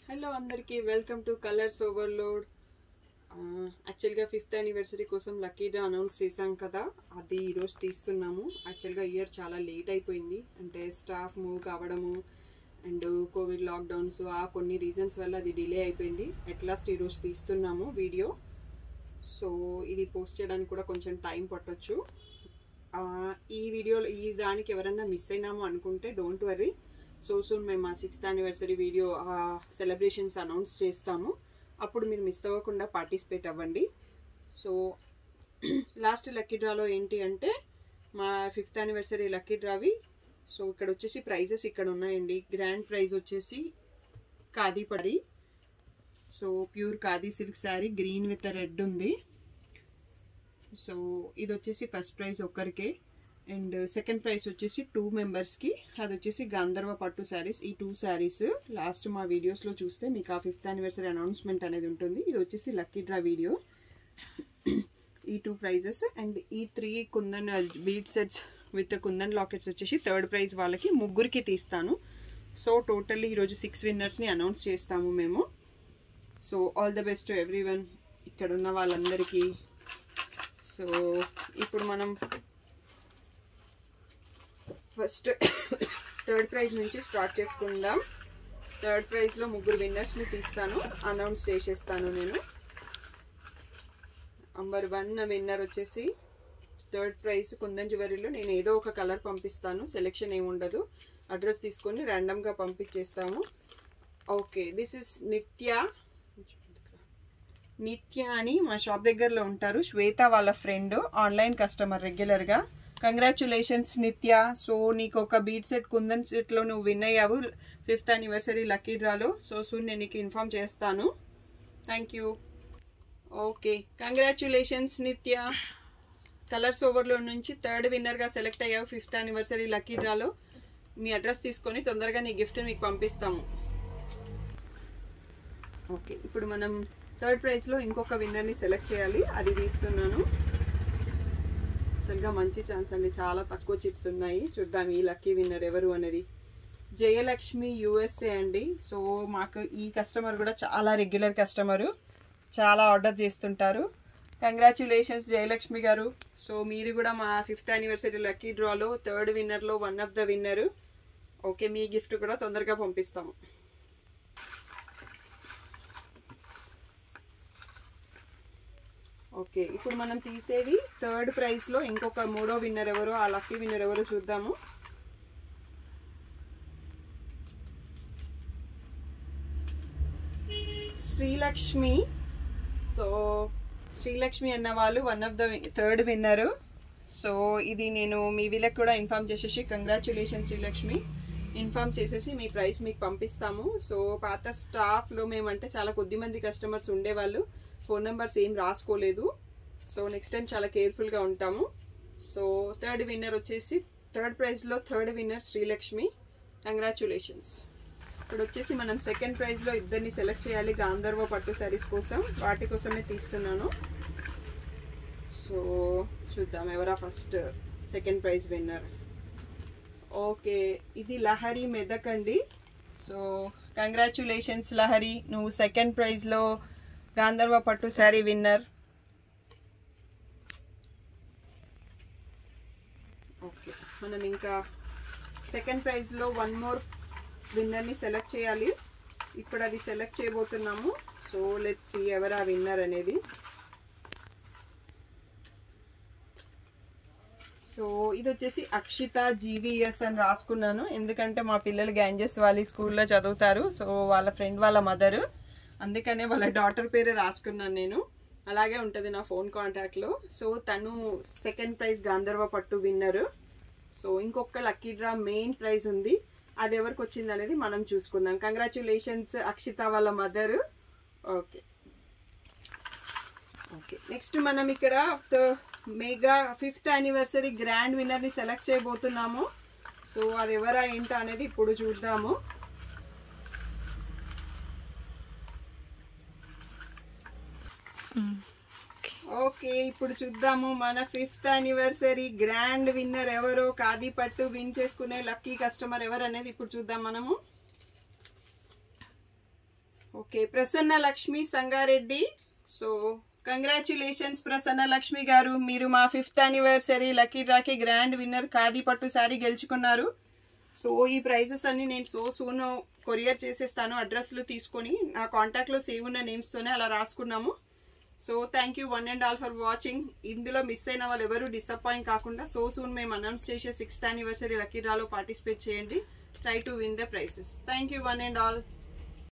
hello అందరికీ welcome to colours overload యాక్చువల్గా fifth anniversary కోసం లక్కీ డ్రా అనౌన్స్ చేశాం కదా అది ఈరోజు తీస్తున్నాము యాక్చువల్గా ఇయర్ చాలా లేట్ అయిపోయింది అంటే స్టాఫ్ మూవ్ కావడము అండ్ కోవిడ్ లాక్డౌన్స్ ఆ కొన్ని రీజన్స్ వల్ల అది డిలే అయిపోయింది అట్ లాస్ట్ ఈరోజు తీస్తున్నాము వీడియో సో ఇది పోస్ట్ చేయడానికి కూడా కొంచెం టైం పట్టొచ్చు ఆ, ఈ వీడియోలో ఈ దానికి ఎవరన్నా మిస్ అయినాము అనుకుంటే డోంట్ వర్రీ సో సూన్ మేము మా sixth anniversary video celebrations announce చేస్తాము అప్పుడు మీరు మిస్ అవ్వకుండా పార్టిసిపేట్ అవ్వండి సో లాస్ట్ లక్కీ డ్రాలో ఏంటి అంటే మా ఫిఫ్త్ యానివర్సరీ లక్కీ డ్రావి సో ఇక్కడ వచ్చేసి ప్రైజెస్ ఇక్కడ ఉన్నాయండి గ్రాండ్ ప్రైజ్ వచ్చేసి ఖాదీ పడి so pure khadi silk sari green with red ఉంది సో ఇది వచ్చేసి ఫస్ట్ ప్రైజ్ ఒక్కరికే అండ్ సెకండ్ ప్రైజ్ వచ్చేసి టూ మెంబర్స్కి అది వచ్చేసి గంధర్వ పట్టు శారీస్ ఈ టూ శారీస్ లాస్ట్ మా వీడియోస్లో చూస్తే మీకు ఆ ఫిఫ్త్ యానివర్సరీ అనౌన్స్మెంట్ అనేది ఉంటుంది ఇది వచ్చేసి లక్కీ డ్రా వీడియో ఈ టూ ప్రైజెస్ అండ్ ఈ three kundan bead sets with kundan lockets వచ్చేసి థర్డ్ ప్రైజ్ వాళ్ళకి ముగ్గురికి తీస్తాను సో టోటల్లీ ఈరోజు సిక్స్ విన్నర్స్ని అనౌన్స్ చేస్తాము మేము so all the best everyone ఇక్కడ ఉన్న వాళ్ళందరికీ సో ఇప్పుడు మనం ఫస్ట్ థర్డ్ ప్రైజ్ నుంచి స్టార్ట్ చేసుకుందాం థర్డ్ ప్రైజ్లో ముగ్గురు విన్నర్స్ని తీస్తాను అనౌన్స్ చేసేస్తాను నేను నంబర్ వన్ విన్నర్ వచ్చేసి థర్డ్ ప్రైజ్ కుందన్ జ్యువెలరీలో నేను ఏదో ఒక కలర్ పంపిస్తాను సెలెక్షన్ ఏమి ఉండదు అడ్రస్ తీసుకొని ర్యాండమ్గా పంపించేస్తాము ఓకే దిస్ ఇస్ నిత్య నిత్య అని మా షాప్ దగ్గరలో ఉంటారు శ్వేత వాళ్ళ ఫ్రెండ్ ఆన్లైన్ కస్టమర్ రెగ్యులర్గా కంగ్రాచులేషన్స్ నిత్య సో నీకు ఒక బీట్ సెట్ కుందన్ సెట్లో నువ్వు విన్ అయ్యావు ఫిఫ్త్ యానివర్సరీ లక్కీ డ్రాలో సో సూన్ నేను నీకు ఇన్ఫామ్ చేస్తాను thank you okay congratulations Nitya colours overload నుంచి థర్డ్ విన్నర్గా సెలెక్ట్ అయ్యావు ఫిఫ్త్ యానివర్సరీ లక్కీ డ్రాలో మీ అడ్రస్ తీసుకొని తొందరగా నీ గిఫ్ట్ మీకు పంపిస్తాము ఓకే ఇప్పుడు మనం థర్డ్ ప్రైజ్లో ఇంకొక విన్నర్ని సెలెక్ట్ చేయాలి అది తీస్తున్నాను యాక్చువల్గా మంచి ఛాన్స్ అండి చాలా తక్కువ చిట్స్ ఉన్నాయి చూద్దాం ఈ లక్కీ విన్నర్ ఎవరు అనేది జయలక్ష్మి యుఎస్ఏ అండి సో మాకు ఈ కస్టమర్ కూడా చాలా రెగ్యులర్ కస్టమరు చాలా ఆర్డర్ చేస్తుంటారు కంగ్రాచులేషన్స్ జయలక్ష్మి గారు సో మీరు కూడా మా ఫిఫ్త్ యానివర్సరీ లక్కీ డ్రాలో థర్డ్ విన్నర్లో one of the winner okay మీ గిఫ్ట్ కూడా తొందరగా పంపిస్తాము ఓకే ఇప్పుడు మనం తీసేది థర్డ్ ప్రైజ్లో ఇంకొక మూడో విన్నర్ ఎవరు ఆ లక్కీ విన్నర్ ఎవరు చూద్దాము శ్రీలక్ష్మి సో శ్రీలక్ష్మి అన్న వాళ్ళు one of the third winner so ఇది నేను మీ వీళ్ళకి కూడా ఇన్ఫామ్ చేసేసి కంగ్రాచులేషన్ శ్రీలక్ష్మి ఇన్ఫామ్ చేసేసి మీ ప్రైస్ మీకు పంపిస్తాము సో పాత స్టాఫ్లో మేమంటే చాలా కొద్ది మంది కస్టమర్స్ ఉండేవాళ్ళు ఫోన్ నెంబర్స్ ఏం రాసుకోలేదు సో నెక్స్ట్ టైం చాలా కేర్ఫుల్గా ఉంటాము సో థర్డ్ విన్నర్ వచ్చేసి థర్డ్ ప్రైజ్లో థర్డ్ విన్నర్ శ్రీలక్ష్మి కంగ్రాచులేషన్స్ ఇప్పుడు వచ్చేసి మనం సెకండ్ ప్రైజ్లో ఇద్దరిని సెలెక్ట్ చేయాలి గాంధర్వ పట్టు శారీస్ కోసం వాటి కోసమే తీస్తున్నాను సో చూద్దాం ఎవరా first second prize winner okay Lahari లహరి మెదక్ అండి సో కంగ్రాచులేషన్స్ లహరి నువ్వు సెకండ్ ప్రైజ్లో గాంధర్వ పట్టు శారీ విన్నర్ ఓకే మనం ఇంకా సెకండ్ ప్రైజ్లో వన్ మోర్ విన్నర్ని సెలెక్ట్ చేయాలి ఇప్పుడు అది సెలెక్ట్ చేయబోతున్నాము సో లెట్స్ సి ఎవరా విన్నర్ అనేది సో ఇది వచ్చేసి అక్షిత జీవీఎస్ అని రాసుకున్నాను ఎందుకంటే మా పిల్లలు గ్యాంజెస్ వాళ్ళ స్కూల్లో చదువుతారు సో వాళ్ళ ఫ్రెండ్ వాళ్ళ మదరు అందుకనే వాళ్ళ డాటర్ పేరే రాసుకున్నాను నేను అలాగే ఉంటుంది నా ఫోన్ కాంటాక్ట్లో సో తను సెకండ్ ప్రైజ్ గాంధర్వ పట్టు విన్నరు సో ఇంకొక లక్కీ డ్రా మెయిన్ ప్రైజ్ ఉంది అది ఎవరికి వచ్చింది అనేది మనం చూసుకుందాం కంగ్రాచులేషన్స్ అక్షిత వాళ్ళ మదర్ ఓకే ఓకే నెక్స్ట్ మనం ఇక్కడ మెగా ఫిఫ్త్ యానివర్సరీ గ్రాండ్ విన్నర్ని సెలెక్ట్ చేయబోతున్నాము సో అది ఎవరా ఏంటా అనేది ఇప్పుడు చూద్దాము ఓకే ఇప్పుడు చూద్దాము మన ఫిఫ్త్ యానివర్సరీ గ్రాండ్ విన్నర్ ఎవరో ఖాదీ పట్టు విన్ చేసుకునే లక్కీ కస్టమర్ ఎవరు అనేది ఇప్పుడు చూద్దాం మనము okay Prasanna Lakshmi Sangareddy so congratulations Prasanna Lakshmi garu మీరు మా ఫిఫ్త్ యానివర్సరీ లక్కీ డ్రాకి గ్రాండ్ విన్నర్ ఖాదీ పట్టు శారీ గెలుచుకున్నారు సో ఈ ప్రైజెస్ అన్ని నేను సో సూన్ కొరియర్ చేసేస్తాను అడ్రస్లు తీసుకొని నా కాంటాక్ట్లో సేవ్ ఉన్న నేమ్స్తోనే అలా రాసుకున్నాము so thank you one and all for watching ఇందులో మిస్ అయిన వాళ్ళు ఎవరు డిసప్పాయింట్ కాకుండా సో సూన్ మేము అనౌన్స్ చేసే సిక్స్త్ యానివర్సరీ లక్కీ డ్రాలో పార్టిసిపేట్ చేయండి try to win the prizes thank you one and all